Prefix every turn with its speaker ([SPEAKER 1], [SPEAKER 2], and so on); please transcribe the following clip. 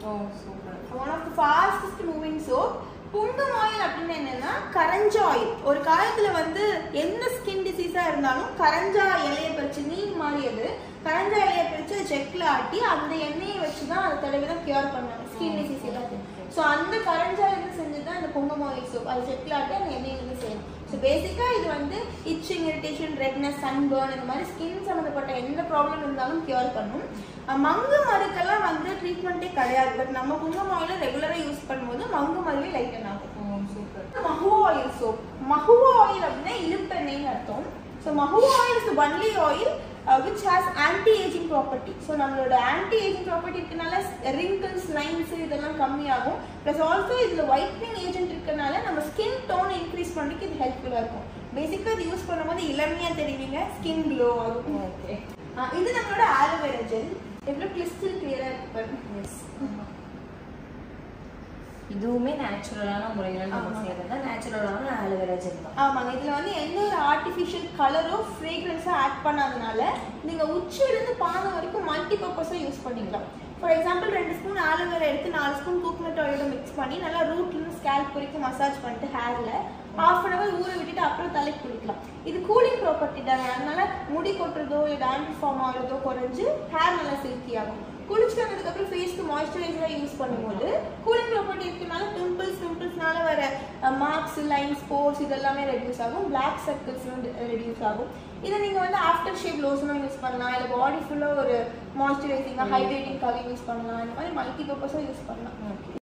[SPEAKER 1] O super
[SPEAKER 2] one of the fastest moving soap குங்கும oil அப்படின்னு என்னன்னா கரஞ்ச ஆயில் ஒரு காலத்துல வந்து எந்த ஸ்கின் டிசீஸா இருந்தாலும் கரஞ்சா இலையை பறிச்சு நீர் மாதிரி அது கரஞ்சா இலையை பறிச்சு செக்ல ஆட்டி அந்த எண்ணெயை வச்சு தான் அதை தடவை தான் கியூர் பண்ணாங்க ஸ்கின் டிசீஸ் ஏதாவது ஸோ அந்த கரஞ்சா இருந்து செஞ்சு தான் இந்த குங்கும ஆயில் சோப் அது செக்ல ஆட்டி அந்த எண்ணெயிலிருந்து செய்யணும் ஸோ பேசிக்காக இது வந்து இச்சிங் இரிட்டேஷன் ரெட்னஸ் சன்பர்ன் இந்த மாதிரி ஸ்கின் சம்மந்தப்பட்ட எந்த ப்ராப்ளம் இருந்தாலும் கியூர் பண்ணும் அஹ் மங்கு மருக்கெல்லாம் வந்து ட்ரீட்மெண்ட்டே கிடையாது பட் நம்ம குங்கும ஆயில ரெகுலராக யூஸ் பண்ணும்போது மங்கு மருவே லைட்டன் ஆகும்
[SPEAKER 1] oh super
[SPEAKER 2] mahua oil soap mahua oil அப்படின்னா இழுப்பெண்ணெய்னு அர்த்தம் so mahua oil is only oil which has anti ageing property so நம்மளோட ஆன்டி ஏஜிங் ப்ராப்பர்ட்டி இருக்கனால ரிங்கிள்ஸ் லைன்ஸ் இதெல்லாம் கம்மியாகும் ப்ளஸ் ஆல்சோ இதில் ஒயிட்னிங் ஏஜென்ட் இருக்கனால நம்ம ஸ்கின் டோன் இன்க்ரீஸ் பண்ணுறதுக்கு இது ஹெல்ப்ஃபுல்லாக இருக்கும் பேசிக்காக இது யூஸ் பண்ணும்போது இளமையாக தெரிவிங்க ஸ்கின் க்ளோ ஆகும்
[SPEAKER 1] ஓகே
[SPEAKER 2] ஆ, இது நம்மளோட ஆலோவேரா ஜெல் எவ்வளோ கிறிஸ்டல் கிளியராக இருக்கு பாருங்க
[SPEAKER 1] எஸ் இதுவுமே நேச்சுரலான முறையில் நம்ம
[SPEAKER 2] ஆமா.
[SPEAKER 1] செய்யறது தான் நேச்சுரலான ஆலோவேரா ஜெல் தான்
[SPEAKER 2] ஆமாங்க இதுல வந்து எந்த ஒரு ஆர்டிஃபிஷியல் கலரோ ஃப்ரேக்ரன்ஸோ ஆட் பண்ணாதனால நீங்க உச்சியிலிருந்து பாதம் வரைக்கும் மல்டி பர்பஸாக யூஸ் பண்ணிக்கலாம் ஃபார் எக்ஸாம்பிள் ரெண்டு ஸ்பூன் ஆலோவேரா எடுத்து நாலு ஸ்பூன் கோகனட் ஆயிலோட மிக்ஸ் பண்ணி நல்லா ரூட்லேருந்து ஸ்கேல்ப் வரைக்கும் மசாஜ் பண்ணிட்டு ஹேர்ல half அன் ஹவர் ஊற விட்டுட்டு அப்புறம் தலைக்கு குளிக்கலாம் இது கூலிங் ப்ராப்பர்ட்டி தாங்க அதனால முடி கொட்டுறதோ இல்லை டேண்ட்ரஃப் ஃபார்ம் ஆகிறதோ குறைஞ்சு ஹேர் நல்லா சில்கி ஆகும் குளிச்சுட்டு வந்ததுக்கப்புறம் ஃபேஸ்க்கு மாய்ஸ்சரைசராக யூஸ் பண்ணும்போது கூலிங் ப்ராப்பர்ட்டி இருக்கனால பிம்பிள்ஸ் பிம்பிள்ஸ்னால வர மார்க்ஸ் லைன்ஸ் போர்ஸ் இதெல்லாமே ரெடியூஸ் ஆகும் பிளாக் சர்க்கிள்ஸ் ரெடியூஸ் ஆகும் இதை நீங்கள் வந்து ஆஃப்டர் ஷேப் லோஷனும் யூஸ் பண்ணலாம் இல்லை பாடி ஃபுல்லாக ஒரு மாய்ஸ்சரைசிங்காக ஹைட்ரேட்டிங்காக யூஸ் பண்ணலாம் இந்த மாதிரி மல்டி பர்பஸாக யூஸ் பண்ணலாம்
[SPEAKER 1] ஓகே